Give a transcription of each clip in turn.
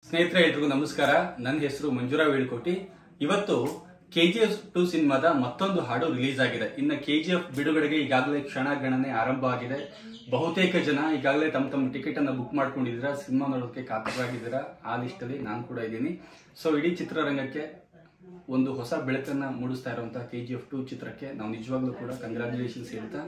ಸ್ನೇಹಿತರೆ ಎಲ್ರಿಗೂ ನಮಸ್ಕಾರ ನನ್ನ ಹೆಸರು ಮಂಜುರಾ ವೇಳ್ಕೋಟಿ ಇವತ್ತು ಕೆಜಿಎಫ್ ಟು ಸಿನಿಮಾದ ಮತ್ತೊಂದು ಹಾಡು ರಿಲೀಸ್ ಆಗಿದೆ ಇನ್ನು ಕೆಜಿಎಫ್ ಬಿಡುಗಡೆಗೆ ಈಗಾಗಲೇ ಕ್ಷಣ ಗಣನೆ ಆರಂಭ ಆಗಿದೆ ಬಹುತೇಕ ಜನ ಈಗಾಗಲೇ ತಮ್ಮ ತಮ್ಮ ಟಿಕೆಟ್ ಅನ್ನ ಬುಕ್ ಮಾಡ್ಕೊಂಡಿದ್ದೀರಾ ಸಿನಿಮಾ ನೋಡೋಕೆ ಕಾತರರಾಗಿದ್ದೀರಾ ಆ ಲಿಸ್ಟ್ ಅಲ್ಲಿ ನಾನು ಕೂಡ ಇದ್ದೀನಿ ಸೊ ಇಡೀ ಚಿತ್ರರಂಗಕ್ಕೆ ಒಂದು ಹೊಸ ಬೆಳಕನ್ನ ಮೂಡಿಸ್ತಾ ಇರುವಂತಹ ಕೆ ಜಿ ಎಫ್ ಟು ಚಿತ್ರಕ್ಕೆ ನಾವು ನಿಜವಾಗ್ಲೂ ಕೂಡ ಕಂಗ್ರಾಚುಲೇಷನ್ಸ್ ಹೇಳ್ತಾ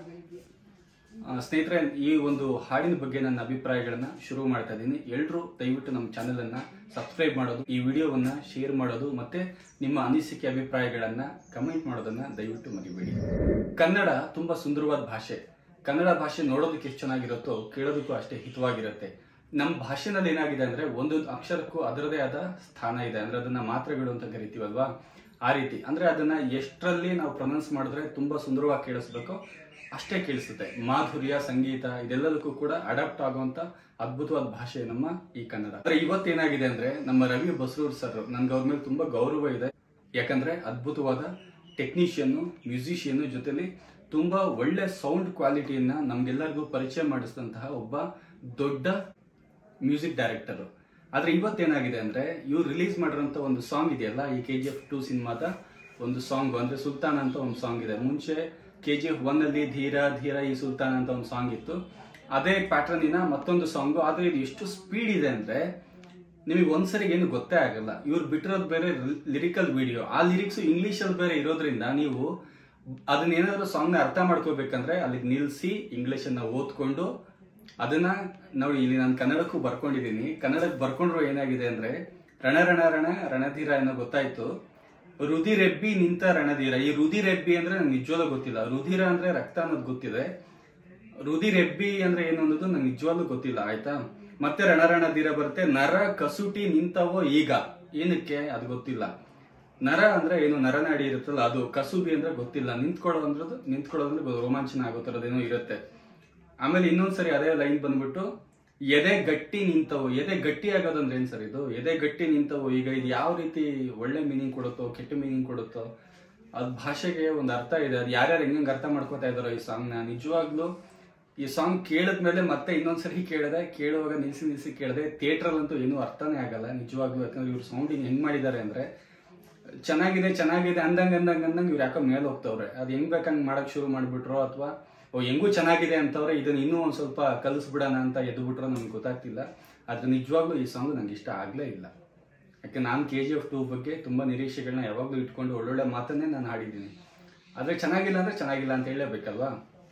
ಆ, ಸ್ನೇಹಿತರೆ ಈ ಒಂದು ಹಾಡಿನ ಬಗ್ಗೆ ನನ್ನ ಅಭಿಪ್ರಾಯಗಳನ್ನ ಶುರು ಮಾಡ್ತಾ ಇದ್ದೀನಿ ಎಲ್ಲರೂ ದಯವಿಟ್ಟು ನಮ್ಮ ಚಾನೆಲ್ ಅನ್ನ ಸಬ್ಸ್ಕ್ರೈಬ್ ಮಾಡೋದು ಈ ವಿಡಿಯೋವನ್ನ ಶೇರ್ ಮಾಡೋದು ಮತ್ತೆ ನಿಮ್ಮ ಅನಿಸಿಕೆ ಅಭಿಪ್ರಾಯಗಳನ್ನ ಕಮೆಂಟ್ ಮಾಡೋದನ್ನ ದಯವಿಟ್ಟು ಮರಿಬೇಡಿ ಕನ್ನಡ ತುಂಬಾ ಸುಂದರವಾದ ಭಾಷೆ ಕನ್ನಡ ಭಾಷೆ ನೋಡೋದಕ್ಕೆ ಎಷ್ಟು ಚೆನ್ನಾಗಿರುತ್ತೋ ಕೇಳೋದಕ್ಕೂ ಅಷ್ಟೇ ಹಿತವಾಗಿರುತ್ತೆ ನಮ್ಮ ಭಾಷೆನಲ್ಲಿ ಏನಾಗಿದೆ ಅಂದ್ರೆ ಒಂದೊಂದು ಅಕ್ಷರಕ್ಕೂ ಅದರದೇ ಆದ ಸ್ಥಾನ ಇದೆ ಅಂದ್ರೆ ಅದನ್ನ ಮಾತ್ರೆಗಳು ಅಂತ ಕರಿತೀವಲ್ವಾ ಆ ರೀತಿ ಅಂದ್ರೆ ಅದನ್ನ ಎಷ್ಟರಲ್ಲಿ ನಾವು ಪ್ರೊನೌನ್ಸ್ ಮಾಡಿದ್ರೆ ತುಂಬಾ ಸುಂದರವಾಗಿ ಕೇಳಿಸ್ಬೇಕೋ ಅಷ್ಟೇ ಕೇಳಿಸುತ್ತೆ ಮಾಧುರ್ಯ ಸಂಗೀತ ಇದೆಲ್ಲದಕ್ಕೂ ಕೂಡ ಅಡಾಪ್ಟ್ ಆಗುವಂತ ಅದ್ಭುತವಾದ ಭಾಷೆ ನಮ್ಮ ಈ ಕನ್ನಡ ಆದ್ರೆ ಇವತ್ತೇನಾಗಿದೆ ಅಂದ್ರೆ ನಮ್ಮ ರವಿ ಬಸ್ರೂರ್ ಸರ್ ನನ್ಗೆ ಅವ್ರ ಮೇಲೆ ತುಂಬಾ ಗೌರವ ಇದೆ ಯಾಕಂದ್ರೆ ಅದ್ಭುತವಾದ ಟೆಕ್ನಿಷಿಯನ್ ಮ್ಯೂಸಿಷಿಯನ್ ಜೊತೆಲಿ ತುಂಬಾ ಒಳ್ಳೆ ಸೌಂಡ್ ಕ್ವಾಲಿಟಿಯನ್ನ ನಮ್ಗೆಲ್ಲರಿಗೂ ಪರಿಚಯ ಮಾಡಿಸಿದಂತಹ ಒಬ್ಬ ದೊಡ್ಡ ಮ್ಯೂಸಿಕ್ ಡೈರೆಕ್ಟರ್ ಆದ್ರೆ ಇವತ್ತೇನಾಗಿದೆ ಅಂದ್ರೆ ಇವ್ರು ರಿಲೀಸ್ ಮಾಡಿರೋಂಥ ಒಂದು ಸಾಂಗ್ ಇದೆಯಲ್ಲ ಈ ಕೆ ಜಿ ಎಫ್ ಟೂ ಸಿನಿಮಾದ ಒಂದು ಸಾಂಗ್ ಅಂದ್ರೆ ಸುಲ್ತಾನ್ ಅಂತ ಒಂದು ಸಾಂಗ್ ಇದೆ ಮುಂಚೆ ಕೆ ಜಿ ಎಫ್ ಒನ್ ಅಲ್ಲಿ ಧೀರ ಧೀರ ಈ ಸುಲ್ತಾನ್ ಅಂತ ಒಂದು ಸಾಂಗ್ ಇತ್ತು ಅದೇ ಪ್ಯಾಟರ್ನಿನ ಮತ್ತೊಂದು ಸಾಂಗ್ ಆದ್ರೆ ಇದು ಎಷ್ಟು ಸ್ಪೀಡ್ ಇದೆ ಅಂದ್ರೆ ನಿಮಗೆ ಒಂದ್ಸರಿ ಏನು ಗೊತ್ತೇ ಆಗಲ್ಲ ಇವ್ರು ಬಿಟ್ಟಿರೋದು ಬೇರೆ ಲಿರಿಕಲ್ ವಿಡಿಯೋ ಆ ಲಿರಿಕ್ಸ್ ಇಂಗ್ಲಿಷ್ ಅಲ್ಲಿ ಬೇರೆ ಇರೋದ್ರಿಂದ ನೀವು ಅದನ್ನ ಏನಾದ್ರು ಸಾಂಗ್ ನ ಅರ್ಥ ಮಾಡ್ಕೋಬೇಕಂದ್ರೆ ಅಲ್ಲಿ ನಿಲ್ಸಿ ಇಂಗ್ಲಿಷ್ ಅನ್ನ ಓದ್ಕೊಂಡು ಅದನ್ನ ನೋಡಿ ಇಲ್ಲಿ ನಾನು ಕನ್ನಡಕ್ಕೂ ಬರ್ಕೊಂಡಿದ್ದೀನಿ ಕನ್ನಡಕ್ಕೆ ಬರ್ಕೊಂಡ್ರು ಏನಾಗಿದೆ ಅಂದ್ರೆ ರಣ ರಣ ರಣ ರಣಧೀರ ಏನೋ ಗೊತ್ತಾಯ್ತು ರುದಿರೆಬ್ಬಿ ನಿಂತ ರಣಧೀರ ಈ ರುದಿರೆಬ್ಬಿ ಅಂದ್ರೆ ನಂಗೆ ನಿಜವಾಗ್ಲೂ ಗೊತ್ತಿಲ್ಲ ರುಧಿರ ಅಂದ್ರೆ ರಕ್ತ ಅನ್ನೋದು ಗೊತ್ತಿದೆ ರುದಿರೆಬ್ಬಿ ಅಂದ್ರೆ ಏನು ಅನ್ನೋದು ನಂಗೆ ನಿಜವಾಗ್ಲೂ ಗೊತ್ತಿಲ್ಲ ಆಯ್ತಾ ಮತ್ತೆ ರಣರಣಧೀರ ಬರುತ್ತೆ ನರ ಕಸುಟಿ ನಿಂತವೋ ಈಗ ಏನಕ್ಕೆ ಅದು ಗೊತ್ತಿಲ್ಲ ನರ ಅಂದ್ರೆ ಏನು ನರನಾಡಿ ಇರುತ್ತಲ್ಲ ಅದು ಕಸುಬಿ ಅಂದ್ರೆ ಗೊತ್ತಿಲ್ಲ ನಿಂತ್ಕೊಳ್ಳೋ ಅಂದ್ರದ್ದು ನಿಂತ್ಕೊಳ್ಳೋದಂದ್ರೆ ಗೊ- ರೋಮಾಂಚನ ಆಗೋ ಥರದ್ದೇನೋ ಇರುತ್ತೆ ಆಮೇಲೆ ಇನ್ನೊಂದ್ಸರಿ ಅದೇ ಲೈನ್ ಬಂದ್ಬಿಟ್ಟು ಎದೆ ಗಟ್ಟಿ ನಿಂತವು ಎದೆ ಗಟ್ಟಿ ಆಗೋದಂದ್ರೆ ಏನ್ ಸರ್ ಇದು ಎದೆ ಗಟ್ಟಿ ನಿಂತವು ಈಗ ಇದು ಯಾವ ರೀತಿ ಒಳ್ಳೆ ಮೀನಿಂಗ್ ಕೊಡುತ್ತೋ ಕೆಟ್ಟ ಮೀನಿಂಗ್ ಕೊಡುತ್ತೋ ಅದ್ ಭಾಷೆಗೆ ಒಂದು ಅರ್ಥ ಇದೆ ಅದು ಯಾರ್ಯಾರು ಹೆಂಗ್ ಅರ್ಥ ಮಾಡ್ಕೋತಾ ಇದಾರೋ ಈ ಸಾಂಗ್ ನ ನಿಜವಾಗ್ಲೂ ಈ ಸಾಂಗ್ ಕೇಳಿದ್ಮೇಲೆ ಮತ್ತೆ ಇನ್ನೊಂದ್ಸರಿ ಕೇಳಿದೆ ಕೇಳುವಾಗ ನಿಲ್ಸಿ ನಿಲ್ಸಿ ಕೇಳಿದೆ ಥಿಯೇಟರ್ ಅಂತೂ ಏನೂ ಅರ್ಥನೇ ಆಗಲ್ಲ ನಿಜವಾಗ್ಲೂ ಯಾಕಂದ್ರೆ ಇವ್ರು ಸೌಂಡಿಂಗ್ ಹೆಂಗ್ ಮಾಡಿದ್ದಾರೆ ಅಂದ್ರೆ ಚೆನ್ನಾಗಿದೆ ಚೆನ್ನಾಗಿದೆ ಅಂದಂಗ್ ಅಂದಂಗ್ ಅಂದಂಗ್ ಇವ್ರು ಯಾಕೋ ಮೇಲೆ ಹೋಗ್ತವ್ರೆ ಅದು ಹೆಂಗ್ ಬೇಕಂಗ್ ಮಾಡಕ್ ಶುರು ಮಾಡ್ಬಿಟ್ರೋ ಅಥವಾ ಓ ಹೆಂಗೂ ಚೆನ್ನಾಗಿದೆ ಅಂತವ್ರೆ ಇದನ್ನ ಇನ್ನೂ ಒಂದ್ ಸ್ವಲ್ಪ ಕಲಿಸ್ಬಿಡೋಣ ಅಂತ ಎದ್ದು ಬಿಟ್ರೋ ನಮ್ಗೆ ಗೊತ್ತಾಗ್ತಿಲ್ಲ ಆದ್ರೆ ನಿಜವಾಗ್ಲೂ ಈ ಸಾಂಗ್ ನಂಗೆ ಇಷ್ಟ ಆಗ್ಲೇ ಇಲ್ಲ ಯಾಕೆ ನಾನು ಕೆ ಜಿ ಎಫ್ ಟೂ ಬಗ್ಗೆ ತುಂಬಾ ನಿರೀಕ್ಷೆಗಳನ್ನ ಯಾವಾಗಲೂ ಇಟ್ಕೊಂಡು ಒಳ್ಳೊಳ್ಳೆ ಮಾತನ್ನೇ ನಾನು ಹಾಡಿದ್ದೀನಿ ಆದ್ರೆ ಚೆನ್ನಾಗಿಲ್ಲ ಅಂದ್ರೆ ಚೆನ್ನಾಗಿಲ್ಲ ಅಂತ ಹೇಳಬೇಕಲ್ವಾ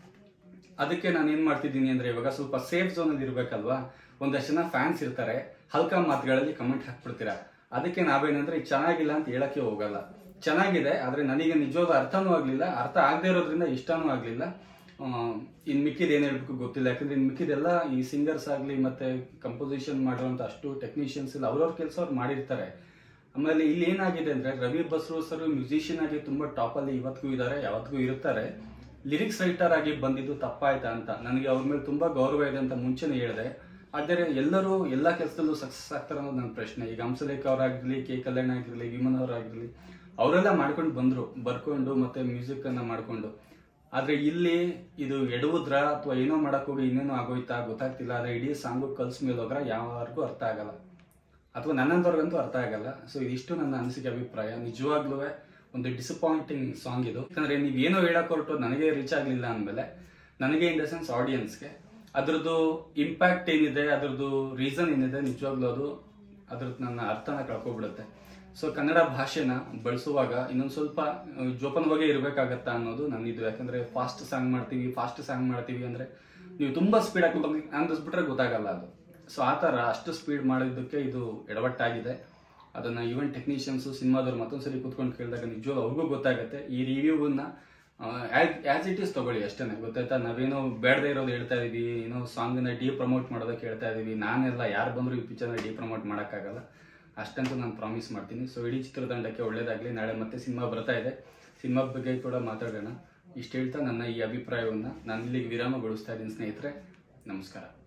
ಅದಕ್ಕೆ ನಾನು ಏನ್ ಮಾಡ್ತಿದ್ದೀನಿ ಅಂದ್ರೆ ಇವಾಗ ಸ್ವಲ್ಪ ಸೇಫ್ ಝೋನ್ ಅಲ್ಲಿ ಇರ್ಬೇಕಲ್ವಾ ಒಂದಷ್ಟು ಜನ ಫ್ಯಾನ್ಸ್ ಇರ್ತಾರೆ ಹಲ್ಕ ಮಾತುಗಳಲ್ಲಿ ಕಮೆಂಟ್ ಹಾಕ್ಬಿಡ್ತೀರಾ ಅದಕ್ಕೆ ನಾವೇನಂದ್ರೆ ಇದು ಚೆನ್ನಾಗಿಲ್ಲ ಅಂತ ಹೇಳಕ್ಕೆ ಹೋಗಲ್ಲ ಚೆನ್ನಾಗಿದೆ ಆದ್ರೆ ನನಗೆ ನಿಜವಾದ ಅರ್ಥನೂ ಆಗ್ಲಿಲ್ಲ ಅರ್ಥ ಆಗದೆ ಇರೋದ್ರಿಂದ ಇಷ್ಟನೂ ಆಗ್ಲಿಲ್ಲ ಆ, ಇನ್ ಮಿಕ್ಕಿದ ಏನ್ ಹೇಳ್ಬೇಕು ಗೊತ್ತಿಲ್ಲ ಯಾಕಂದ್ರೆ ಇನ್ ಮಿಕ್ಕಿದೆಲ್ಲ ಈ ಸಿಂಗರ್ಸ್ ಆಗ್ಲಿ ಮತ್ತೆ ಕಂಪೋಸಿಷನ್ ಮಾಡುವಂತ ಅಷ್ಟು ಟೆಕ್ನಿಷಿಯನ್ಸ್ ಇಲ್ಲ ಅವ್ರವ್ರ ಕೆಲಸ ಅವ್ರು ಮಾಡಿರ್ತಾರೆ ಆಮೇಲೆ ಇಲ್ಲಿ ಏನಾಗಿದೆ ಅಂದ್ರೆ ರವಿ ಬಸ್ರು ಸರ್ ಮ್ಯೂಸಿಷಿಯನ್ ಆಗಿ ತುಂಬಾ ಟಾಪ್ ಅಲ್ಲಿ ಇವತ್ತಿಗೂ ಇದ್ದಾರೆ ಯಾವತ್ತಿಗೂ ಇರ್ತಾರೆ ಲಿರಿಕ್ಸ್ ರೈಟರ್ ಆಗಿ ಬಂದಿದ್ದು ತಪ್ಪಾಯ್ತಾ ಅಂತ ನನಗೆ ಅವ್ರ ಮೇಲೆ ತುಂಬಾ ಗೌರವ ಇದೆ ಅಂತ ಮುಂಚೆನೆ ಹೇಳಿದೆ ಆದರೆ ಎಲ್ಲರೂ ಎಲ್ಲ ಕೆಲಸದಲ್ಲೂ ಸಕ್ಸಸ್ ಆಗ್ತಾರೆ ಅನ್ನೋದು ನನ್ನ ಪ್ರಶ್ನೆ ಈಗ ಹಂಸಲೇಖ ಅವರಾಗಿರ್ಲಿ ಕೆ ಕಲ್ಯಾಣ್ ಆಗಿರ್ಲಿ ವಿಮನ್ ಅವರಾಗಿರ್ಲಿ ಅವರೆಲ್ಲ ಮಾಡ್ಕೊಂಡು ಬಂದ್ರು ಬರ್ಕೊಂಡು ಮತ್ತೆ ಮ್ಯೂಸಿಕ್ ಅನ್ನ ಮಾಡ್ಕೊಂಡು ಆದ್ರೆ ಇಲ್ಲಿ ಇದು ಎಡುವುದ್ರ ಅಥವಾ ಏನೋ ಮಾಡಕ್ ಹೋಗಿ ಇನ್ನೇನೋ ಆಗೋಯ್ತಾ ಗೊತ್ತಾಗ್ತಿಲ್ಲ ಆದ್ರೆ ಇಡೀ ಸಾಂಗು ಕಲ್ಸ್ ಮೇಲೆ ಹೋಗ್ರ ಯಾರಿಗೂ ಅರ್ಥ ಆಗಲ್ಲ ಅಥವಾ ನನ್ನಂತವ್ರಿಗಂತೂ ಅರ್ಥ ಆಗಲ್ಲ ಸೊ ಇದಿಷ್ಟು ನನ್ನ ಅನಿಸಿಕೆ ಅಭಿಪ್ರಾಯ ನಿಜವಾಗ್ಲೂ ಒಂದು ಡಿಸಪಾಯಿಂಟಿಂಗ್ ಸಾಂಗ್ ಇದು ಯಾಕಂದ್ರೆ ನೀವೇನೋ ಹೇಳಕ್ ಹೊರಟು ನನಗೆ ರೀಚ್ ಆಗ್ಲಿಲ್ಲ ಅಂದಮೇಲೆ ನನಗೆ ಇನ್ ದ ಸೆನ್ಸ್ ಆಡಿಯನ್ಸ್ಗೆ ಅದ್ರದ್ದು ಇಂಪ್ಯಾಕ್ಟ್ ಏನಿದೆ ಅದ್ರದ್ದು ರೀಸನ್ ಏನಿದೆ ನಿಜವಾಗ್ಲೂ ಅದು ಅದ್ರದ್ದು ನನ್ನ ಅರ್ಥನ ಕಳ್ಕೊಬಿಡುತ್ತೆ ಸೊ ಕನ್ನಡ ಭಾಷೆನ ಬಳಸುವಾಗ ಇನ್ನೊಂದು ಸ್ವಲ್ಪ ಆ, ಜೋಪಾನವಾಗೇ ಇರಬೇಕಾಗತ್ತಾ ಅನ್ನೋದು ನನ್ನಿದು ಯಾಕಂದ್ರೆ ಫಾಸ್ಟ್ ಸಾಂಗ್ ಮಾಡ್ತೀವಿ ಫಾಸ್ಟ್ ಸಾಂಗ್ ಮಾಡ್ತೀವಿ ಅಂದ್ರೆ ನೀವು ತುಂಬಾ ಸ್ಪೀಡ್ ಹಾಕಿ ಅಂದಿಸ್ಬಿಟ್ರೆ ಗೊತ್ತಾಗಲ್ಲ ಅದು ಸೊ ಆ ಥರ ಅಷ್ಟು ಸ್ಪೀಡ್ ಮಾಡೋದಕ್ಕೆ ಇದು ಎಡವಟ್ಟಾಗಿದೆ ಅದನ್ನ ಈವನ್ ಟೆಕ್ನಿಷಿಯನ್ಸ್ ಸಿನಿಮಾದವ್ರು ಮತ್ತೊಂದ್ಸರಿ ಕೂತ್ಕೊಂಡು ಕೇಳಿದಾಗ ನಿಜವಾಗ್ಲೂ ಅವ್ರಿಗೂ ಗೊತ್ತಾಗುತ್ತೆ ಈ ರಿವ್ಯೂವನ್ನ ಆಸ್ ಇಟ್ ಈಸ್ ತಗೊಳ್ಳಿ ಅಷ್ಟೇ ಗೊತ್ತಾಯ್ತಾ ನಾವೇನೋ ಬೇಡದೇ ಇರೋದು ಹೇಳ್ತಾ ಇದೀವಿ ಏನೋ ಸಾಂಗ್ನ ಡಿ ಪ್ರಮೋಟ್ ಮಾಡೋದಕ್ಕೆ ಹೇಳ್ತಾ ಇದೀವಿ ನಾನೆಲ್ಲ ಯಾರು ಬಂದರೂ ಈ ಪಿಕ್ಚರ್ನ ಡಿ ಪ್ರಮೋಟ್ ಮಾಡೋಕ್ಕಾಗಲ್ಲ ಅಷ್ಟಂತೂ ನಾನು ಪ್ರಾಮಿಸ್ ಮಾಡ್ತೀನಿ ಸೊ ಇಡೀ ಚಿತ್ರತಂಡಕ್ಕೆ ಒಳ್ಳೇದಾಗಲಿ ನಾಳೆ ಮತ್ತೆ ಸಿನಿಮಾ ಬರ್ತಾ ಇದೆ ಸಿನಿಮಾ ಬಗ್ಗೆ ಕೂಡ ಮಾತಾಡೋಣ ಇಷ್ಟು ಹೇಳ್ತಾ ನನ್ನ ಈ ಅಭಿಪ್ರಾಯವನ್ನು ನಾನು ಇಲ್ಲಿಗೆ ವಿರಾಮಗೊಳಿಸ್ತಾ ಇದ್ದೀನಿ ಸ್ನೇಹಿತರೆ ನಮಸ್ಕಾರ